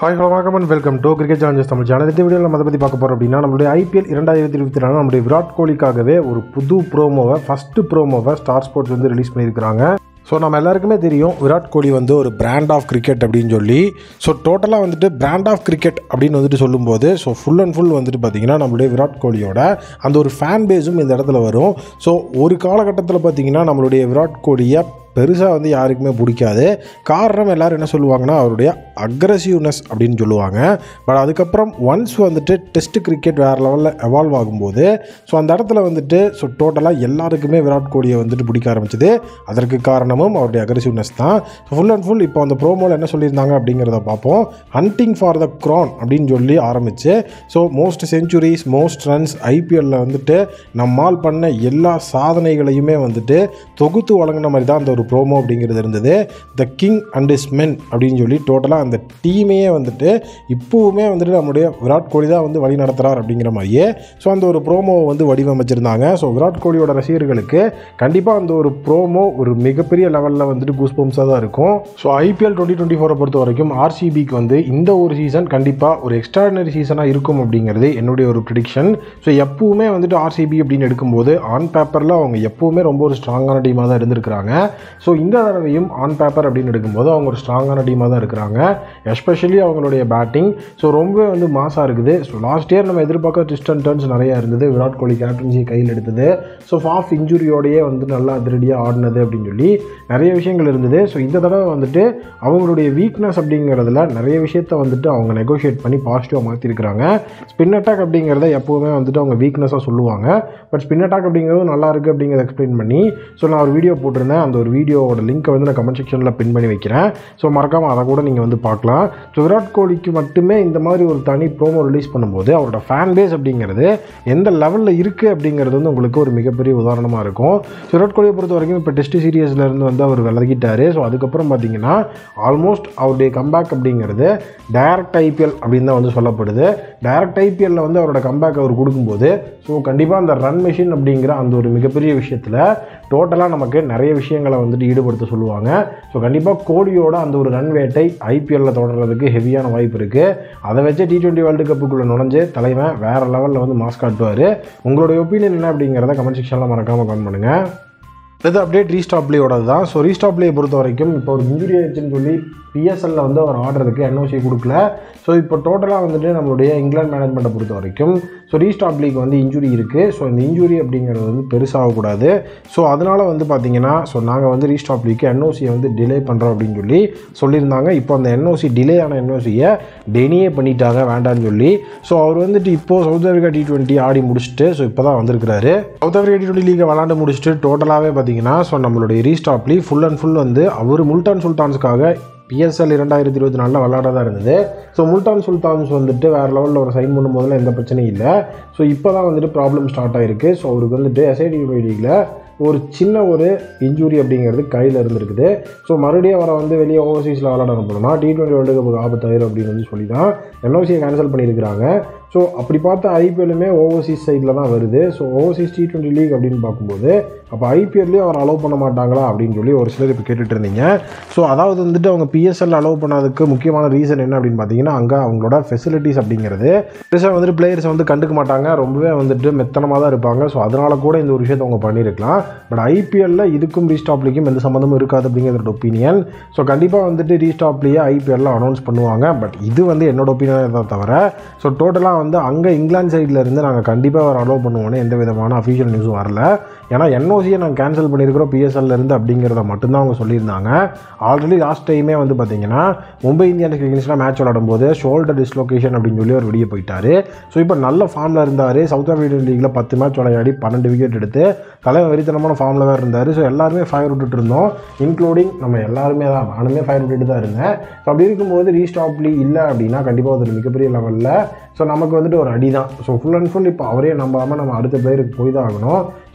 hi hello வணக்கம் and welcome to cricket challenges Tamil channel இந்த வீடியோவில் நம்ம அதை பற்றி பார்க்க போகிறோம் அப்படின்னா நம்மளுடைய ஐபிஎல் இரண்டாயிரத்தி இருபத்தி நாலு நம்மளுடைய விராட் கோலிக்காகவே ஒரு புது ப்ரோமோவை ஃபஸ்ட்டு ப்ரோமோவை ஸ்டார் ஸ்போர்ட்ஸ் வந்து ரிலீஸ் பண்ணியிருக்கிறாங்க ஸோ நம்ம எல்லாருக்குமே தெரியும் விராட் கோலி வந்து ஒரு பிராண்ட் ஆஃப் கிரிக்கெட் அப்படின்னு சொல்லி ஸோ டோட்டலாக வந்துட்டு பிராண்ட் ஆஃப் கிரிக்கெட் அப்படின்னு வந்துட்டு சொல்லும்போது ஸோ ஃபுல் அண்ட் ஃபுல் வந்துட்டு பார்த்திங்கன்னா நம்மளுடைய விராட் கோலியோட அந்த ஒரு ஃபேன் பேஸும் இந்த இடத்துல வரும் ஸோ ஒரு காலகட்டத்தில் பார்த்திங்கன்னா நம்மளுடைய விராட் கோலியை பெருசாக வந்து யாருக்குமே பிடிக்காது காரணம் எல்லோரும் என்ன சொல்லுவாங்கன்னா அவருடைய அக்ரஸிவ்னஸ் அப்படின்னு சொல்லுவாங்க பட் அதுக்கப்புறம் ஒன்ஸ் வந்துட்டு டெஸ்ட் கிரிக்கெட் வேறு லெவலில் எவால்வ் ஆகும்போது ஸோ அந்த இடத்துல வந்துட்டு ஸோ டோட்டலாக எல்லாருக்குமே விராட் கோலியை வந்துட்டு பிடிக்க ஆரம்பிச்சது அதற்கு காரணமும் அவருடைய அக்ரஸிவ்னஸ் தான் ஃபுல் அண்ட் ஃபுல் இப்போ அந்த ப்ரோமோவில் என்ன சொல்லியிருந்தாங்க அப்படிங்கிறத பார்ப்போம் ஹண்டிங் ஃபார் த க்ரான் அப்படின்னு சொல்லி ஆரம்பித்து so most centuries most runs ஐபிஎல்லில் வந்துட்டு நம்மால் பண்ண எல்லா சாதனைகளையுமே வந்துட்டு தொகுத்து வழங்கின மாதிரி தான் அந்த ஒரு ப்ரோமோ அப்படிங்கிறது இருந்தது the king and is men அப்படின்னு சொல்லி டோட்டலாக அந்த டீமையே வந்துட்டு இப்போவுமே வந்துட்டு நம்முடைய விராட் கோலி தான் வந்து வழி நடத்துகிறார் அப்படிங்கிற மாதிரியே ஸோ அந்த ஒரு ப்ரோமோவை வந்து வடிவமைச்சிருந்தாங்க ஸோ விராட் கோலியோட ரசிகர்களுக்கு கண்டிப்பாக அந்த ஒரு ப்ரோமோ ஒரு மிகப்பெரிய லெவலில் வந்துட்டு கூஸ்பம்ஸாக தான் இருக்கும் ஸோ ஐபிஎல் டுவெண்ட்டி டுவெண்ட்டி ஃபோரை பொறுத்த வரைக்கும் ஆர்சிபிக்கு வந்து இந்த ஒரு சீசன் கண்டிப்பாக ஒரு எக்ஸ்ட்ராடினரி சீசனாக இருக்கும் அப்படிங்கிறது என்னுடைய ஒரு ப்ரிடிக்ஷன் ஸோ எப்பவுமே வந்துட்டு ஆர்சிபி அப்படின்னு எடுக்கும்போது ஆன் பேப்பரில் அவங்க எப்பவுமே ரொம்ப ஒரு ஸ்ட்ராங்கான டீமாக தான் இருந்திருக்கிறாங்க ஸோ இந்த தடவையும் ஆன் பேப்பர் அப்படின்னு எடுக்கும்போது அவங்க ஒரு ஸ்ட்ராங்கான டீமாக தான் இருக்கிறாங்க எஸ்பெஷலி அவங்களுடைய பேட்டிங் ஸோ ரொம்பவே வந்து மாசாக இருக்குது ஸோ லாஸ்ட் இயர் நம்ம எதிர்பார்க்க ட்விஸ்ட் அண்ட் டர்ன்ஸ் நிறையா இருந்தது விராட் கோலி கேப்டன்சி கையில் எடுத்தது ஸோ ஃபாஃப் இன்ஜுரியோடையே வந்து நல்லா அதிரடியாக ஆடினது அப்படின்னு சொல்லி நிறைய விஷயங்கள் இருந்தது ஸோ இந்த தடவை வந்துட்டு அவங்களுடைய வீக்னஸ் அப்படிங்கிறதுல நிறைய விஷயத்த வந்துட்டு அவங்க நெகோஷியேட் பண்ணி பாசிட்டிவாக மாற்றிருக்கிறாங்க ஸ்பின் அட்டாக் அப்படிங்கிறத எப்போவுமே வந்துட்டு அவங்க வீக்னஸாக சொல்லுவாங்க பட் ஸ்பின் அட்டாக் அப்படிங்கிறது நல்லா இருக்குது அப்படிங்கிறத எக்ஸ்பிளைன் பண்ணி ஸோ நான் ஒரு வீடியோ போட்டிருந்தேன் அந்த ஒரு வீடியோவோட லிங்க்கை வந்து நான் கமெண்ட் செக்ஷனில் பின் பண்ணி வைக்கிறேன் ஸோ மறக்காமல் அதை கூட நீங்கள் வந்து பார்க்கலாம் ஸோ விராட் கோலிக்கு மட்டுமே இந்த மாதிரி ஒரு தனி ப்ரோமோ ரிலீஸ் பண்ணும்போது அவரோட ஃபேன் பேஸ் அப்படிங்கிறது எந்த லெவலில் இருக்குது அப்படிங்கிறது வந்து உங்களுக்கு ஒரு மிகப்பெரிய உதாரணமாக இருக்கும் ஸோ விராட் கோலியை பொறுத்த வரைக்கும் இப்போ டெஸ்ட் சீரியஸ்லேருந்து வந்து அவர் விலகிட்டார் ஸோ அதுக்கப்புறம் பார்த்தீங்கன்னா ஆல்மோஸ்ட் அவருடைய கம்பேக் அப்படிங்கிறது டைரக்ட் ஐபிஎல் அப்படின்னு தான் வந்து சொல்லப்படுது டைரக்ட் ஐபிஎல்லில் வந்து அவரோட கம்பேக் அவர் கொடுக்கும்போது ஸோ கண்டிப்பாக அந்த ரன் மிஷின் அப்படிங்கிற அந்த ஒரு மிகப்பெரிய விஷயத்தில் டோட்டலாக நமக்கு நிறைய விஷயங்களை வந்துட்டு ஈடுபடுத்த சொல்லுவாங்க ஸோ கண்டிப்பாக கோலியோட அந்த ஒரு ரன் வேட்டை ஐபிஎல்லில் தொடர்றதுக்கு ஹெவியான வாய்ப்பு இருக்குது அதை வச்சு டி டுவெண்ட்டி வேர்ல்டு கப்புக்குள்ளே நுழைஞ்சு தலைவன் வேறு லெவலில் வந்து மாஸ் காட்டுவார் உங்களுடைய ஒப்பீனியன் என்ன அப்படிங்கிறத கமெண்ட் செக்ஷனில் மறக்காமல் கமெண்ட் பண்ணுங்கள் இது அப்டேட் ரீஸ்டாப்லேயோட தான் ஸோ ரீஸ்டாப்லேயை பொறுத்த வரைக்கும் இப்போ ஒரு இன்ஜுரி ஆயிடுச்சுன்னு சொல்லி பிஎஸ்எல்ல வந்து அவர் ஆடுறதுக்கு என்ஓசி கொடுக்கல ஸோ இப்போ டோட்டலாக வந்துட்டு நம்மளுடைய இங்கிலாந்து மேனேஜ்மெண்ட்டை பொறுத்த வரைக்கும் ஸோ ரீஸ்டாப்லிக்கு வந்து இன்ஜுரி இருக்குது ஸோ இந்த இன்ஜுரி அப்படிங்கிறது வந்து பெருசாகக்கூடாது ஸோ அதனால் வந்து பார்த்தீங்கன்னா ஸோ நாங்கள் வந்து ரீஸ்டாப்லிக்கு என்ஓசியை வந்து டிலே பண்ணுறோம் அப்படின்னு சொல்லி சொல்லியிருந்தாங்க இப்போ அந்த என்ஓசி டிலே ஆன என்ஓசியை டெனியே பண்ணிட்டாங்க வேண்டாம்னு சொல்லி ஸோ அவர் வந்துட்டு இப்போது சவுத் ஆஃப்ரிக்கா டி டுவெண்ட்டி ஆடி முடிச்சுட்டு ஸோ இப்போ தான் வந்திருக்கிறாரு சவுத் ஆஃப்ரிக்கா டி டுவெண்ட்டி லீகை விளாண்டு முடிச்சுட்டு டோட்டலாகவே பார்த்தீங்கன்னா ஸோ நம்மளுடைய ரீஸ்டாப்லி ஃபுல் அண்ட் ஃபுல் வந்து அவர் முல்டான் சுல்தான்ஸ்க்காக பிஎஸ்எல் இரண்டாயிரத்தி இருபத்தி நாலில் விளாடதான் இருந்தது ஸோ முல்டான் சுல்தான்ஸ் வந்துட்டு வேறு லெவலில் ஒரு சைன் பண்ணும்போதெல்லாம் எந்த பிரச்சனையும் இல்லை ஸோ இப்போ தான் வந்துட்டு ப்ராப்ளம் ஸ்டார்ட் ஆகிருக்கு ஸோ அவருக்கு வந்துட்டு எஸ்ஐடி லீகில் ஒரு சின்ன ஒரு இன்ஜுரி அப்படிங்கிறது கையில் இருந்திருக்குது ஸோ மறுபடியும் அவரை வந்து வெளியே ஓவர்சீஸில் விளாட அனுப்பணும்னா டி டுவெண்ட்டி வேர்ல்டு கப்புக்கு ஆபத்தாயிரும் அப்படின்னு வந்து சொல்லி தான் என்ஓசியை கேன்சல் பண்ணியிருக்கிறாங்க ஸோ அப்படி பார்த்தா ஐபிஎல்லுமே ஓவர்சீஸ் சைடில் தான் வருது so overseas T twenty league அப்படின்னு பார்க்கும்போது அப்போ ஐபிஎல்லையும் அவர் அலோவ் பண்ண மாட்டாங்களா அப்படின்னு சொல்லி ஒரு சிலர் இப்போ கேட்டுட்டு இருந்தீங்க ஸோ அதாவது வந்துட்டு அவங்க பிஎஸ்எல் அலோவ் பண்ணதுக்கு முக்கியமான ரீசன் என்ன அப்படின்னு பார்த்தீங்கன்னா அங்கே அவங்களோட ஃபெசிலிட்டிஸ் அப்படிங்கிறது பெருசாக வந்துட்டு பிளேயர்ஸை வந்து கண்டுக்க மாட்டாங்க ரொம்பவே வந்துட்டு மெத்தனமாக தான் இருப்பாங்க ஸோ அதனால கூட இந்த ஒரு விஷயத்தை அவங்க பண்ணியிருக்கலாம் பட் ஐபிஎல்லில் இதுக்கும் ரீஸ்டாப்லிக்கும் எந்த சம்மந்தமும் இருக்காது அப்படிங்கிறத ஒப்பீனியன் ஸோ கண்டிப்பாக வந்துட்டு ரீஸ்டாப்லேயே ஐபிஎல்ல அனௌன்ஸ் பண்ணுவாங்க பட் இது வந்து என்னோட ஒப்பீனியன் தான் தவிர ஸோ டோட்டலாக வந்து அங்கே இங்கிலாந்து சைடில் இருந்து நாங்கள் கண்டிப்பாக அவர் அலோவ் பண்ணுவோன்னு எந்த விதமான அஃபிஷியல் நியூஸும் வரல ஏன்னா என்ஓசியை நாங்கள் கேன்சல் பண்ணியிருக்கிறோம் பிஎஸ்எல்ல இருந்து அப்படிங்கிறத மட்டும்தான் அவங்க சொல்லியிருந்தாங்க ஆல்ரெடி லாஸ்ட் டைமே வந்து பார்த்தீங்கன்னா மும்பை இந்தியன்ஸ் அகேன்ஸ்டாக மேட்ச் விளாடும்போது ஷோல்டர் டிஸ்லொகேஷன் அப்படின்னு சொல்லி அவர் வெளியே போயிட்டார் ஸோ இப்போ நல்ல ஃபார்மில் இருந்தார் சவுத் ஆஃப்ரிக்கன் லீக்கில் பத்து மேட்ச் விளையாடி பன்னெண்டு விக்கெட் எடுத்து தலைவர் வெறித்தனமான ஃபார்மில் தான் இருந்தார் ஸோ எல்லாருமே ஃபயர் விட்டுட்டு இருந்தோம் இன்க்ளூடிங் நம்ம எல்லாருமே தான் நானுமே ஃபயர் விட்டுட்டு தான் இருந்தேன் ஸோ அப்படி இருக்கும்போது ரீஸ்டாப்லி இல்லை அப்படின்னா கண்டிப்பாக அது மிகப்பெரிய லெவலில் ஸோ நமக்கு வந்துட்டு ஒரு அடி தான் ஸோ ஃபுல் அண்ட் ஃபுல் இப்போ அவரே நம்பாமல் நம்ம அடுத்த பிளேயருக்கு போய் தான் ஆகணும்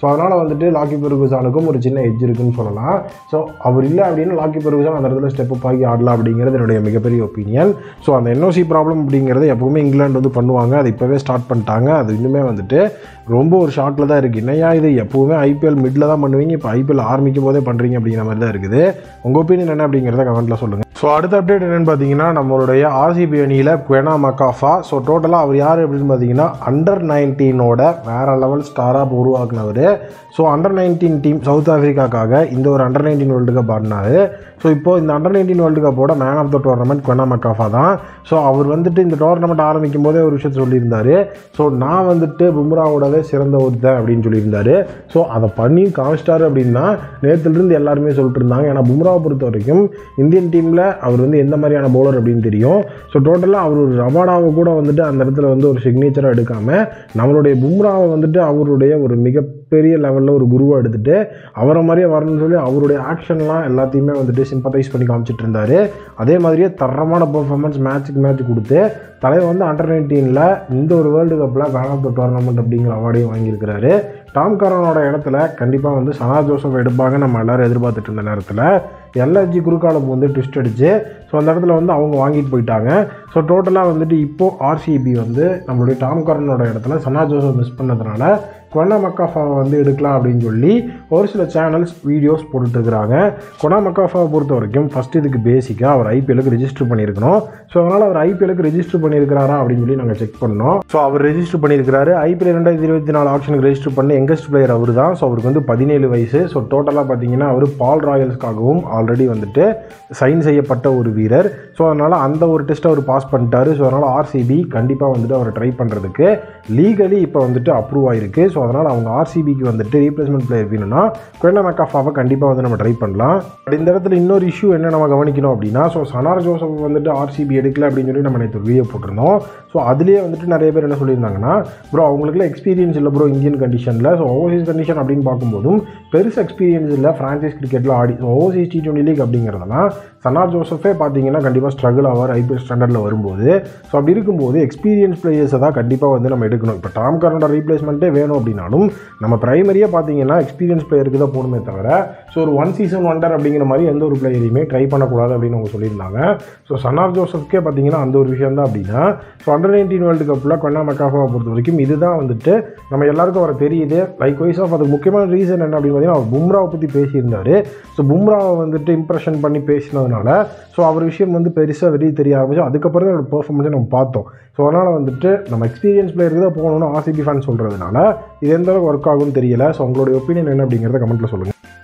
ஸோ அதனால் வந்துட்டு லாக்கி பெருகுசானுக்கும் ஒரு சின்ன எட்ஜ் இருக்குன்னு சொல்லலாம் ஸோ அவர் இல்லை அப்படின்னா லாக்கி பெருகுசான் அந்த இடத்துல ஸ்டெப் அப் ஆகி ஆடலாம் அப்படிங்கிறது என்னுடைய மிகப்பெரிய ஒப்பீனியன் ஸோ அந்த என்ஓசி ப்ராப்ளம் அப்படிங்கிறது எப்பவுமே இங்கிலாந்து வந்து பண்ணுவாங்க அது இப்போவே ஸ்டார்ட் பண்ணிட்டாங்க அது இன்னுமே வந்துட்டு ரொம்ப ஒரு ஷார்ட்டில் தான் இருக்குது என்னையா இது எப்போவுமே ஐபிஎல் மிடில் தான் பண்ணுவீங்க இப்போ ஐபிஎல் ஆரம்பிக்கும் போதே பண்ணுறீங்க அப்படிங்கிற மாதிரி தான் இருக்குது உங்கள் ஒப்பீனியன் என்ன அப்படிங்கிறத கமெண்ட்டில் சொல்லுங்கள் ஸோ அடுத்த அப்டேட் என்னென்னு பார்த்தீங்கன்னா நம்மளுடைய ஆர்சிபி அணியில் குவெனா மக்காஃபா ஸோ டோட்டலாக அவர் யார் அப்படின்னு பார்த்தீங்கன்னா அண்டர் நைன்டீனோட வேறு லெவல் ஸ்டாராக உருவாக்குனவர் so under nineteen team South ஆஃப்ரிக்காக்காக இந்த ஒரு அண்டர் நைன்டீன் வேர்ல்டு கப் ஆடினார் ஸோ இப்போ இந்த அண்டர் நைன்டீன் வேர்ல்டு கப்போட man of the tournament Kwena மக்காஃபா தான் ஸோ அவர் வந்துட்டு இந்த டோர்னமெண்ட் ஆரம்பிக்கும் போதே ஒரு விஷயத்தை சொல்லியிருந்தார் ஸோ நான் வந்துட்டு பும்ராவோடவே சிறந்த ஒருத்தன் அப்படின்னு சொல்லியிருந்தாரு ஸோ அதை பண்ணி காமிச்சிட்டாரு அப்படின்னா நேற்றுலேருந்து எல்லாருமே சொல்லிட்டு இருந்தாங்க ஏன்னா பும்ராவை பொறுத்த வரைக்கும் இந்தியன் டீமில் அவர் வந்து எந்த மாதிரியான பவுலர் அப்படின்னு தெரியும் ஸோ டோட்டலாக அவர் ஒரு ரபாடாவை கூட வந்துட்டு அந்த இடத்துல வந்து ஒரு சிக்னேச்சராக எடுக்காமல் நம்மளுடைய பும்ராவை வந்துட்டு அவருடைய ஒரு மிகப்பெரிய லெவலில் ஒரு குருவாக எடுத்துட்டு அவரை மாதிரியே வரணும்னு சொல்லி அவருடைய ஆக்ஷன்லாம் எல்லாத்தையுமே வந்துட்டு சிம்பத்தைஸ் பண்ணி காமிச்சிட்டு இருந்தார் அதே மாதிரியே தரமான பெர்ஃபார்மன்ஸ் மேட்ச்சுக்கு மேட்ச் கொடுத்து தலைவர் வந்து அண்டர் நைன்டீனில் இந்த ஒரு வேர்ல்டு கப்பில் மேன் ஆஃப் த டோர்னமெண்ட் அப்படிங்கிற அவார்டையும் வாங்கியிருக்கிறாரு டாம் கரனோட இடத்துல கண்டிப்பாக வந்து சனா ஜோசப் எடுப்பாங்க நம்ம எல்லாரும் எதிர்பார்த்துட்டு இருந்த நேரத்தில் எல்எஸ்ஜி குறுக்காலம் வந்து ட்விஸ்ட் அடிச்சு ஸோ அந்த இடத்துல வந்து அவங்க வாங்கிட்டு போயிட்டாங்க ஸோ டோட்டலாக வந்துட்டு இப்போது ஆர்சிபி வந்து நம்மளுடைய டாம் கரனோட இடத்துல சனா ஜோசப் மிஸ் பண்ணதுனால கொனா மக்காஃபாவை வந்து எடுக்கலாம் அப்படின்னு சொல்லி ஒரு சில சேனல்ஸ் வீடியோஸ் போட்டுட்ருக்குறாங்க கொனா மக்காஃபாவை பொறுத்த வரைக்கும் ஃபஸ்ட் இதுக்கு பேசிக்காக அவர் ஐபிஎலுக்கு ரெஜிஸ்டர் பண்ணியிருக்கணும் ஸோ அதனால் அவர் ஐபிஎலுக்கு ரெஜிஸ்டர் பண்ணியிருக்கிறாரா அப்படின்னு சொல்லி நாங்கள் செக் பண்ணோம் ஸோ அவர் ரெஜிஸ்டர் பண்ணியிருக்கிறாரு ஐபிஎல் ரெண்டாயிரத்தி இருபத்தி நாலு ஆப்ஷனுக்கு ரெஜிஸ்டர் பண்ணி யங்கஸ்ட் பிளேயர் அவர் தான் ஸோ அவருக்கு வந்து பதினேழு வயசு ஸோ டோட்டலாக பார்த்தீங்கன்னா அவர் பால் ராயல்ஸ்க்காகவும் ஆல்ரெடி வந்துட்டு சைன் செய்யப்பட்ட ஒரு வீரர் ஸோ அதனால் அந்த ஒரு டெஸ்ட்டை அவர் பாஸ் பண்ணிட்டாரு ஸோ அதனால் ஆர்சிபி கண்டிப்பாக வந்துட்டு அவரை ட்ரை பண்ணுறதுக்கு லீகலி இப்போ வந்துட்டு அப்ரூவ் ஆயிருக்கு ஸோ அதனால் அவங்க ஆர்சிபிக்கு வந்துட்டு ரீப்ளேஸ்மெண்ட் பிளேயர் வேணும்னா குவெனா மெக்காஃபாவை கண்டிப்பாக வந்து நம்ம ட்ரை பண்ணலாம் பட் இந்த இடத்துல இன்னொரு இஷ்யூ என்ன நம்ம கவனிக்கணும் அப்படின்னா ஸோ சனார் ஜோசப் வந்துட்டு ஆர்சிபி எடுக்கல அப்படின்னு சொல்லி நம்ம நேற்று வீடியோ போட்டிருந்தோம் ஸோ அதுலேயே வந்துட்டு நிறைய பேர் என்ன சொல்லியிருந்தாங்கன்னா ப்ரோ அவங்களுக்குலாம் எக்ஸ்பீரியன்ஸ் இல்லை ப்ரோ இந்தியன் கண்டிஷனில் ஸோ ஓவர்சீஸ் கண்டிஷன் அப்படின்னு பார்க்கும்போதும் பெருசு எக்ஸ்பீரியன்ஸ் இல்லை ஃப்ரான்ச்சைஸ் கிரிக்கெட்டில் ஆடி so overseas T twenty league அப்படிங்கிறதெல்லாம் சனார் ஜோசஃபே பார்த்தீங்கன்னா கண்டிப்பாக ஸ்ட்ரகிள் ஆவார் ஐபிஎல் ஸ்டாண்டர்டில் வரும்போது ஸோ அப்படி இருக்கும்போது எக்ஸ்பீரியன்ஸ் பிளேயர்ஸை தான் கண்டிப்பாக வந்து நம்ம எடுக்கணும் இப்போ டாம் கரனோட ரீப்ளேஸ்மெண்ட்டே வேணும் அப்படின்னாலும் நம்ம பிரைமரியாக பார்த்தீங்கன்னா எக்ஸ்பீரியன்ஸ் பிளேயருக்கு தான் போகணுமே தவிர ஸோ ஒரு ஒன் சீசன் ஒண்டர் அப்படிங்கிற மாதிரி எந்த ஒரு பிளேயரையுமே ட்ரை பண்ணக்கூடாது அப்படின்னு அவங்க சொல்லியிருந்தாங்க ஸோ சன்னார் ஜோசப்கே பார்த்தீங்கன்னா அந்த ஒரு விஷயம் தான் அப்படின்னா ஸோ அண்டர் நைன்டீன் வேர்ல்டு கப்பில் கொன்னா மெக்காஃபாவை பொறுத்த வரைக்கும் இதுதான் வந்துட்டு நம்ம எல்லாருக்கும் வர தெரியுது லைக் வைஸ் ஆஃப் அதுக்கு முக்கியமான ரீசன் என்ன அப்படின்னு பார்த்தீங்கன்னா அவர் பும்ராவை பற்றி பேசியிருந்தார் ஸோ பும்ராவை வந்துட்டு இம்ப்ரெஷன் பண்ணி பேசினதுனால ஸோ அவர் விஷயம் வந்து பெருசாக வெளியே தெரிய ஆரம்பிச்சு அதுக்கப்புறம் தான் அவரோட பெர்ஃபார்மன்ஸை நம்ம பார்த்தோம் ஸோ அதனால் வந்துட்டு நம்ம எக்ஸ்பீரியன்ஸ் பிளேயருக்கு தான் போகணும்னு ஆர்சிபி ஃபேன் சொல்கிறதுனால இது எந்த அளவுக்கு ஒர்க் ஆகும்னு தெரியல ஸோ உங்களுடைய ஒப்பீனியன் என்ன அப்படிங்கிறத கமெண்ட்டில் சொல்லுங்கள்